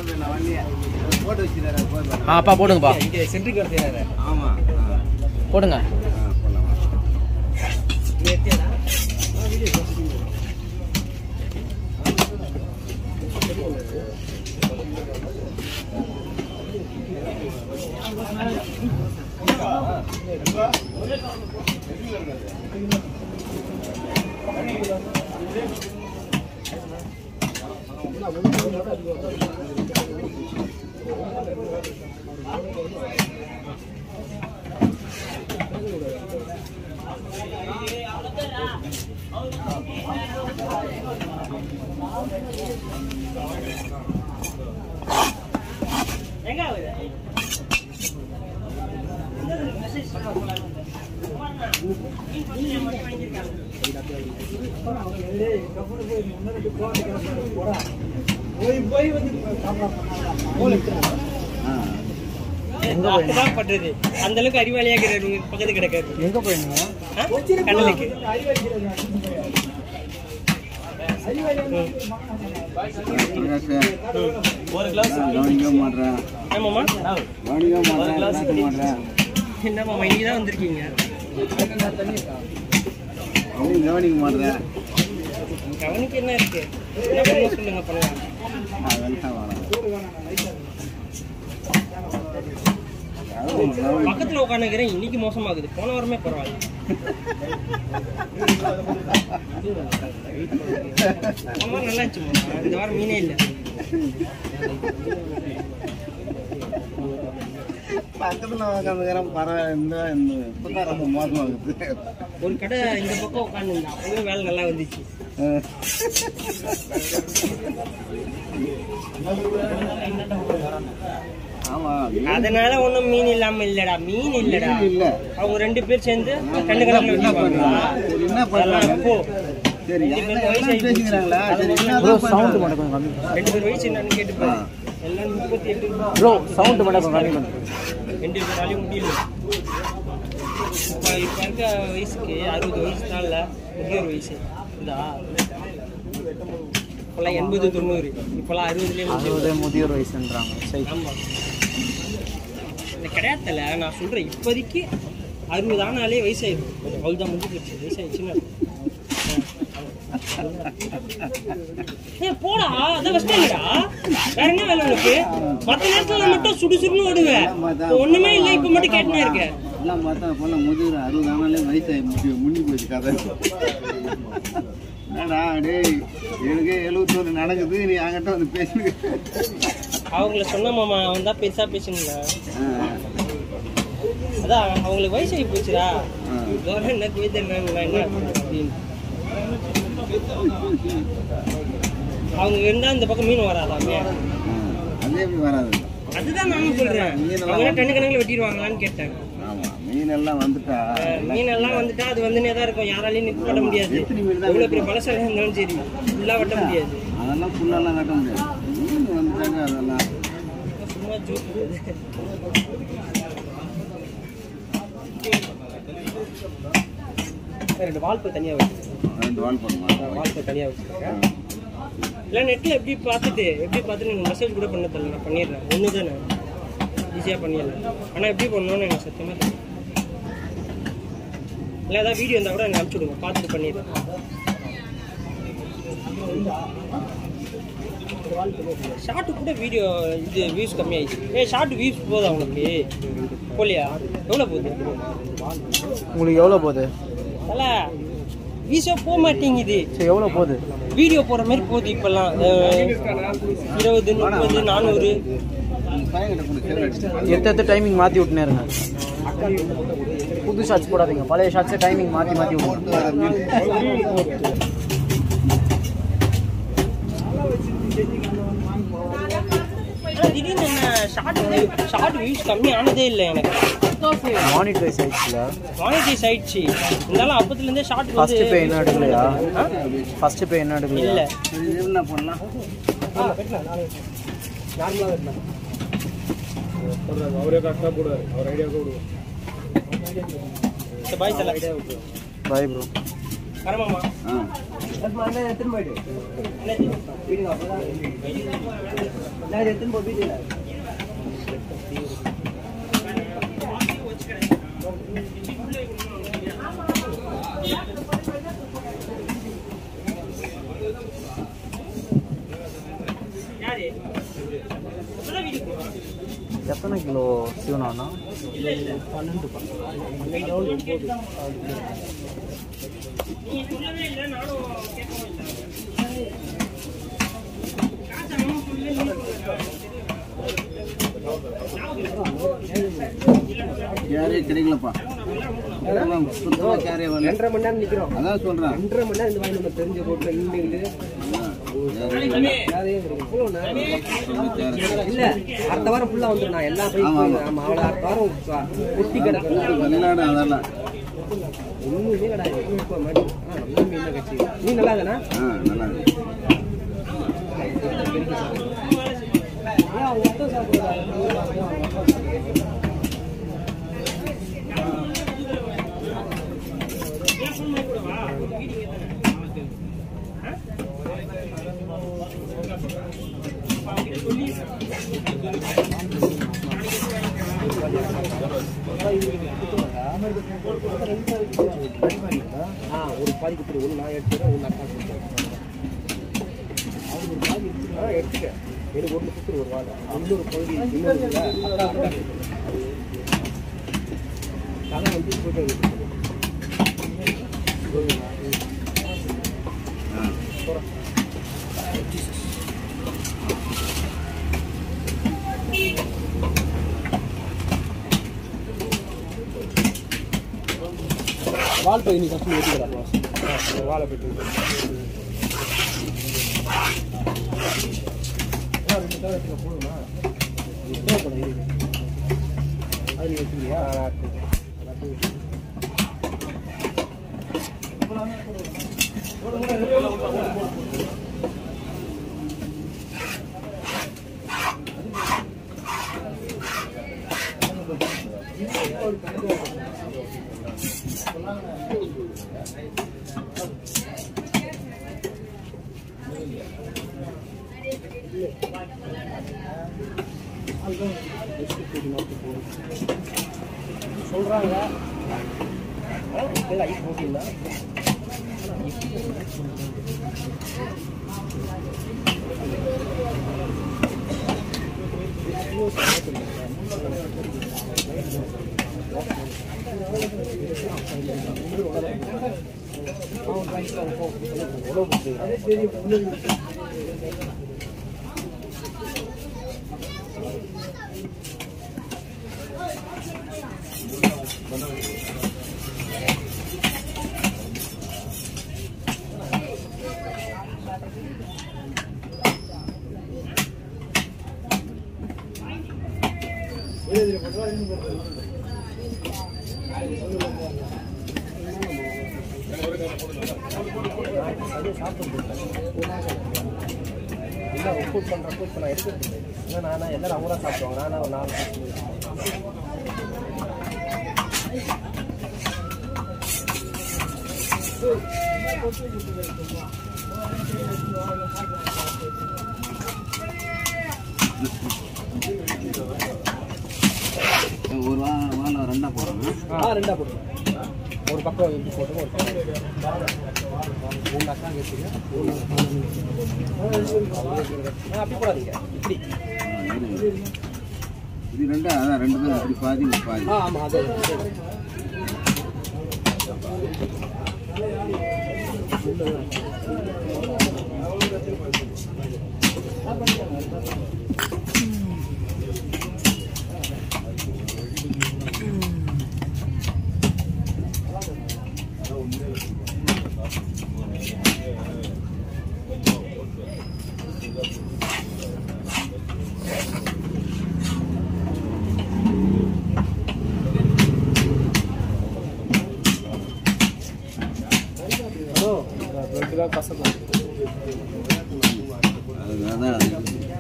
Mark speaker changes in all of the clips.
Speaker 1: போட்டு வச்சுக்கிறாரு போதும்
Speaker 2: ஆ அப்பா போடுங்கப்பா
Speaker 3: இங்கே சென்ட்ரிக்கு வரது
Speaker 1: ஆமா ஆ,
Speaker 2: போடுங்க
Speaker 1: ஆ, போடலாம் ஆ
Speaker 3: தான் பண்றது அந்த அளவுக்கு அறிவாளியா இருக்கிறாரு உங்க பக்கத்து கிடக்காரு
Speaker 2: எங்க போயிருந்தீங்க
Speaker 3: ஆ? கடலுக்கு ஒரு கிளாஸ்
Speaker 1: கவனிக்க மாட்டேன்
Speaker 3: ஆமாம்மா
Speaker 1: கவனிக்க மாட்டேன் பார்க்க மாட்டேன்
Speaker 3: என்னம்மா இன்னைக்கு தான் வந்திருக்கீங்க
Speaker 1: அவனும் கவனிக்க மாட்டேன்
Speaker 3: கவனிக்க என்ன இருக்கு என்ன பண்ணணும் சொல்லுங்க பண்ணலாம்
Speaker 1: அதெல்லாம் வேணாம் அதுவும் கவனிக்க
Speaker 3: பக்கத்துல உட்காந்துக்கிறேன் இன்னைக்கு மோசமாகுது போன வாரமே பரவாயில்ல போன வாரம் நல்லா இருந்துச்சு மாமா. இந்த வாரம் மீனே இல்லை
Speaker 1: பக்கத்தில் உட்காந்துக்கிறேன் பரவாயில்ல இந்த இப்போதான் ரொம்ப மோசமாகுது
Speaker 3: ஒரு கடை இந்த பக்கம் உட்காந்துருந்தா அப்பவே வேலை நல்லா வந்துச்சு
Speaker 1: ஆமா
Speaker 3: அதனால ஒண்ணும் மீன் இல்லாம இல்லடா மீன் இல்லடா
Speaker 1: இல்ல
Speaker 3: அவங்க ரெண்டு பேர் சேர்ந்து கண்டு கணக்குல வெட்டிப்பாங்களா
Speaker 1: சரி, என்ன
Speaker 3: அதெல்லாம்
Speaker 1: பண்ணலாம்
Speaker 3: அப்போ
Speaker 1: சரி
Speaker 3: ரெண்டு
Speaker 1: எல்லாம்
Speaker 3: பேர் வயசு
Speaker 1: பேசிக்கிறாங்களா சரி
Speaker 2: ப்ரோ
Speaker 1: என்னதான்
Speaker 2: சவுண்ட்
Speaker 1: பண்றது?
Speaker 2: மட்டும் கொஞ்சம் கம்மி
Speaker 3: ரெண்டு பேர் வயசு என்னன்னு கேட்டு பாரு எல்லாம் முப்பத்தி எட்டு
Speaker 2: ப்ரோ சவுண்ட் மட்டும் கொஞ்சம் கம்மி பண்ணுங்க
Speaker 3: ரெண்டு பேராலையும் முடியல இப்போ இப்போ இருக்க வயசுக்கு அறுபது வயசு தான் இல்லை முதியோர் வயசு இதா இப்போல்லாம் எண்பது தொண்ணூறு இப்போல்லாம் அறுபதுலேயே முடியும்
Speaker 2: அறுபது முதியோர் வயசுன்றாங்க சரி
Speaker 3: ஆமாம் இந்த கிடையாதுல நான் சொல்கிறேன் இப்போதைக்கு அறுபது ஆனாலே வயசாயிடும் அவள் தான் முடிஞ்சு போச்சு வயசாயிடுச்சுன்னு ஏ போடா அதான் ஃபஸ்ட் இல்லடா வேற என்ன வேலை உனக்கு மற்ற நேரத்துல மட்டும் சுடு சுடுன்னு ஓடுவேன் இப்போ ஒண்ணுமே இல்லை இப்போ மட்டும் கேட்டுனே இருக்கேன்
Speaker 1: எல்லாம் பார்த்தா போல முதிர் அறுபது ஆனாலே வயசாகி முடி முடி போச்சு கதை என்னடா டேய் எனக்கு எழுபத்தொன்று நடக்குது நீ அங்கிட்ட வந்து பேசுங்க
Speaker 3: அவங்கள சொன்ன மாமா அவன் தான் பெருசா பேசுங்க அதான் அவங்களுக்கு வயசாகி போச்சுடா இதோட என்ன குவித்தர்றாங்களா என்ன அப்படின்னு அவங்க இருந்தா இந்த பக்கம் மீன் வராதாமே
Speaker 1: அதே எப்படி வராது
Speaker 3: அதுதான் நானும் சொல்றேன் அவங்க டன்னு கணக்கில் வெட்டிடுவாங்களான்னு கேட்டேன்
Speaker 1: ஆமாம் மீன் எல்லாம் வந்துட்டா
Speaker 3: அஹ் மீன் எல்லாம் வந்துட்டா அது வந்துனே தான் இருக்கும் யாராலையும் நிப்பாட்ட முடியாது
Speaker 1: எத்தனை மீன் தான்
Speaker 3: எவ்வளவு பெரிய பழசாக இருந்தாலும் சரி ஃபுல்லா வெட்ட முடியாது
Speaker 1: அதெல்லாம் ஃபுல்லெல்லாம் கட்ட முடியாது மீன் வந்துட்டாங்க அதெல்லாம்
Speaker 3: சும்மா ஜோக்கு ரெண்டு வால்ப்பு தனியா வச்சிருக்கேன்
Speaker 1: ரெண்டு வால் பண்ணுமா
Speaker 3: வால்ப்பு தனியா வச்சிருக்கேன் இல்லை நெட்டில் எப்படி பார்த்துட்டு எப்படி பார்த்துட்டு நீங்கள் மெசேஜ் கூட பண்ண தெரியல நான் பண்ணிடுறேன் ஒன்று தானே ஈஸியாக பண்ணிடலாம் ஆனால் எப்படி பண்ணணும்னு எனக்கு சத்தியமாக தெரியும் இல்லை ஏதாவது வீடியோ இருந்தால் கூட எனக்கு அனுப்பிச்சி விடுங்க பார்த்துட்டு பண்ணிடுறேன் ஷார்ட்டு கூட வீடியோ இது வியூஸ் கம்மியாயிடுச்சு ஏ ஷார்ட் வியூஸ் போதா உனக்கு போலியா எவ்வளோ போகுது
Speaker 2: உங்களுக்கு எவ்வளோ போகுது
Speaker 3: அல்ல வியூஸே போக மாட்டேங்குது
Speaker 2: சரி எவ்வளோ போகுது
Speaker 3: வீடியோ போடுற மாதிரி போகுது இப்போல்லாம் அஹ், இருபது முப்பது நானூறு
Speaker 1: பையன்கிட்ட கொண்டு சேவல் அடிச்சு
Speaker 2: எடுத்து எடுத்து டைமிங் மாற்றி விட்டுனே இருங்க புது ஷாட்ஸ் போடாதீங்க பழைய ஷாட்ஸே டைமிங் மாற்றி மாற்றி விடுங்க
Speaker 1: போட்டு வர மீன்
Speaker 3: ஆனா திடீர்னு என்ன ஷார்ட் ஷார்ட் வியூஸ் கம்மி ஆனதே இல்லை எனக்கு
Speaker 2: மானிட்டரைஸ் ஆயிடுச்சுல
Speaker 3: மானிட்டைஸ் ஆயிடுச்சு இருந்தாலும் அப்பத்துலேருந்தே ஷார்ட் வந்து
Speaker 2: ஃபர்ஸ்ட் பே என்ன எடுக்கலையா
Speaker 3: ஆ?
Speaker 2: ஃபர்ஸ்ட் பே என்ன எடுக்கலையா
Speaker 3: இல்லை
Speaker 1: இது என்ன பண்ணலாம்
Speaker 3: பாய் தலை
Speaker 2: பாய் ப்ரோ
Speaker 3: வரமாமா
Speaker 1: ஆ
Speaker 3: எடுத்துன்னு போயிடு வீடுங்க அப்பதான் நான் எடுத்துன்னு போ வீட்டுல
Speaker 2: எத்தனை கிலோ சீவனாண்ணா
Speaker 1: கேரே கிடைக்கலப்பா சுத்தமா கேரே வரல
Speaker 3: ரெண்டரை மணி நேரம் நிக்கிறோம்
Speaker 1: அதான் சொல்றேன்
Speaker 3: ரெண்டரை மணி நேரம் இந்த மாதிரி நம்ம தெரிஞ்ச போட்டு நின்றுக்கிட்டு யாரையும் கிடைக்கும். இவ்வளவு நேரம். இல்ல அடுத்த வாரம் ஃபுல்லா வந்துடும் நான் எல்லா போய்
Speaker 1: ஆமா, ஆமா.
Speaker 3: ஆமா அவளை அடுத்த வாரம் ப- ஒட்டி கிடக்கும்
Speaker 1: வெளிநாடு அதெல்லாம்
Speaker 3: ஒண்ணுமே கிடையாது இப்போ மணி ஆ நல்ல மீன் தான் கட்சி நீ நல்லா தானே
Speaker 1: ஆ நல்லா இருக்கு
Speaker 3: ஆ ஒரு பாதி கொடுத்துரு ஒன்று நான் எடுத்துக்கிறேன் ஒன்று அக்கா கொடுத்துறேன் அவர் ஒரு பாதி எடுத்துக்கிறேன். ஆ எடுத்துக்க எனக்கு ஒன்று கொடுத்துரு ஒரு வாழை இன்னொரு பகுதி இன்னொரு இருக்குல்ல, அக்கா அக்கா கொடுத்துரு. அதான் வந்து போட்டு வைக்கிறேன்.
Speaker 1: ஆ
Speaker 3: வால் பை நீ ஃபஸ்ட்டு எடுத்துக்கலாம் வாழை போயிட்டு ரெண்டு தடவை எடுத்துக்க போதுமா தேவைப்படும் இருக்கு அது நீ வச்சுக்கியா சொல்றாங்க ஐஸ் போட்டிங்களா இல்லை ஒப்பூட் பண்ணுறப்போ இப்போ நான் எடுக்கிறது இல்லை நானா எல்லாரும் அவங்க தான் சாப்பிடுவாங்க நானா ஒரு நாலு சாப்பிடுவேன்
Speaker 1: ஒரு வா வாழை ரெண்டா போடுறோம்
Speaker 3: ஆ ரெண்டா போடுங்க ஒரு பக்கம் எப்படி போட்டுங்க ஒரு பக்கம் மூணு அக்கா கேட்குங்க ஆ அப்படி போடாதீங்க இப்படி
Speaker 1: இது ரெண்டா அதான் ரெண்டு பேரும் இப்படி பாதி இப்படி பாதி
Speaker 3: ஆ ஆமாம் அது அது. ஓ ரெண்டு தான் கசம்
Speaker 1: அது அதான் அது.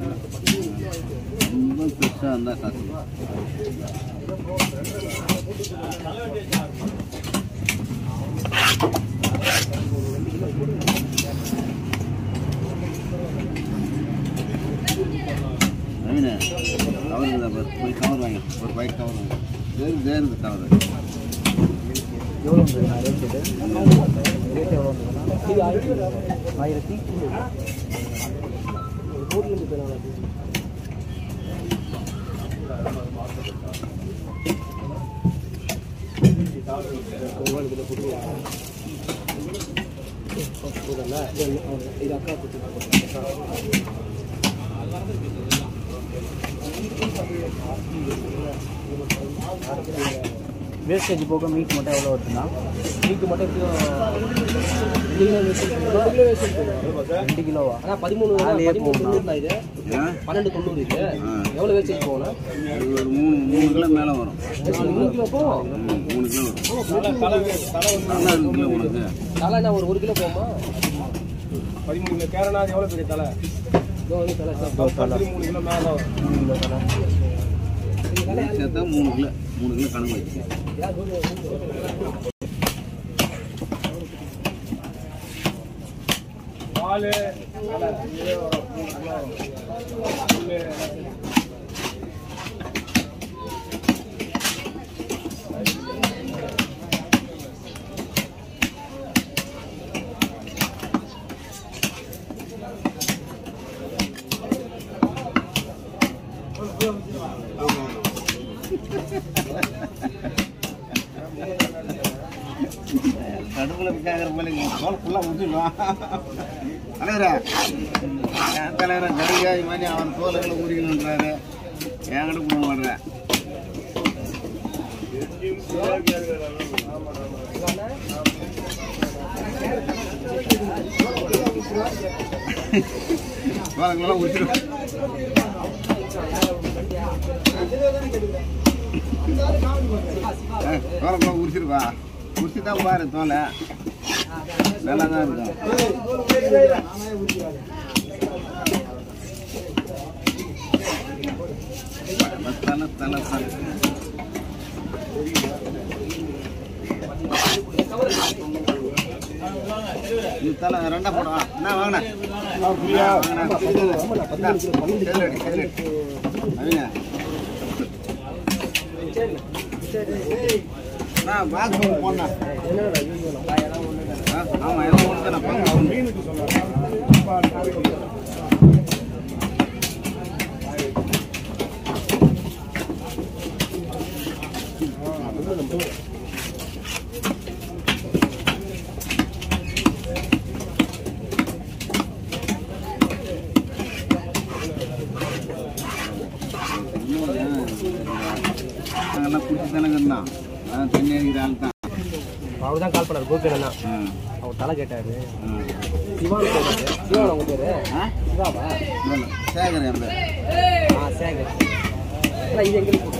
Speaker 1: ரொம்ப பெருசாக இருந்தால் காசு நவீன கவர் இருந்தா பாரு போய் கவர் வாங்க ஒரு பைக் கவர் வாங்க தேர் தேர் கவர்
Speaker 2: எவ்வளோ வந்துருங்க ரேட் இது ரேட் எவ்வளோ வந்துருக்குண்ணா ஆயிரத்தி வேஸ்டேஜ் போக மீட் மட்டும் எவ்வளோ வருதுண்ணா
Speaker 3: மீட்டு மட்டும்
Speaker 2: ரெண்டு கிலோவா
Speaker 3: ஆனால் பதிமூணு
Speaker 2: நாலே
Speaker 3: பதிமூணு
Speaker 2: போகுமா?
Speaker 3: தொண்ணூறுண்ணா இது பன்னெண்டு தொண்ணூறு இது
Speaker 1: ஆ.
Speaker 3: எவ்வளோ வேஸ்டேஜ் போகணும்
Speaker 1: இது ஒரு மூணு மூணு கிலோ மேலே வரும்
Speaker 3: மூணு கிலோ போகும்
Speaker 1: ம், மூணு கிலோ வரும் நல்லா இருக்குல்ல உனக்கு
Speaker 3: தலை என்ன ஒரு ஒரு கிலோ போகுமா
Speaker 4: பதிமூணு கிலோ கேரளா அது எவ்வளோ பெரிய தலை
Speaker 3: இதோ வந்து தலை சார்
Speaker 4: பதிமூணு கிலோ மேலே தான் வரும்
Speaker 2: மூணு கிலோ தலை
Speaker 1: இது சேர்த்தா மூணு கிலோ மூணு கிலோ கணக்கு வச்சு
Speaker 4: பால் தலை இதே வரும் மூணு கிலோ வரும் புல்லு,
Speaker 1: கடுப்புல கேட்குற போல தோல் ஃபுல்லாக முடிச்சிடுவான் தலைவரா என் தலைவரை கடுகா இது மாதிரி அவன் தோலுகளை உரிக்கணுன்றாரு என்கிட்ட கொடுக்க மாட்டேன் தோலுங்களெல்லாம் உரிச்சிடுவான் தோலப்பெல்லாம் உரிச்சிருப்பா உரிச்சு தான் பாரு தோலை நல்லா தான் இருக்கும் தலை தலை தலை இது தலை ரெண்டா போடுவா என்ன வாங்கின நான் பாக்ஸ் போனேன் ஆமா எல்லாம் ஒன்று நான் பங்கு
Speaker 4: மீனுக்கு சொல்லுவாங்க
Speaker 1: நாங்கெல்லாம் குடிச்சு தானே தான் அதான் தண்ணி அடிக்கிற ஆள் தான்
Speaker 3: அவர் தான் கால் பண்ணார் கோபி அண்ணா
Speaker 1: ஆ,
Speaker 3: அவர் தலை கேட்டாரு
Speaker 1: ஆ.
Speaker 3: சிவான் கேட்டாரு சிவான் உங்க பேரு
Speaker 1: ஆ?
Speaker 3: சிவாவா
Speaker 1: இல்ல, இல்ல. சேகர் என் பேர்
Speaker 3: ஆ சேகர் அண்ணா இது எங்களுக்கு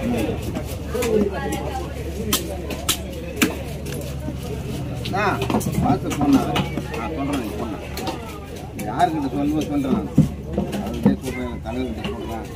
Speaker 1: ஆ பார்த்து சொன்னாரு நான் சொல்கிறேன் சொன்னேன் யாருக்கிட்ட சொல்லுவோம் சொல்கிறேன் அதுக்கே சொல்கிறேன் தலைவர்கிட்ட சொல்கிறேன்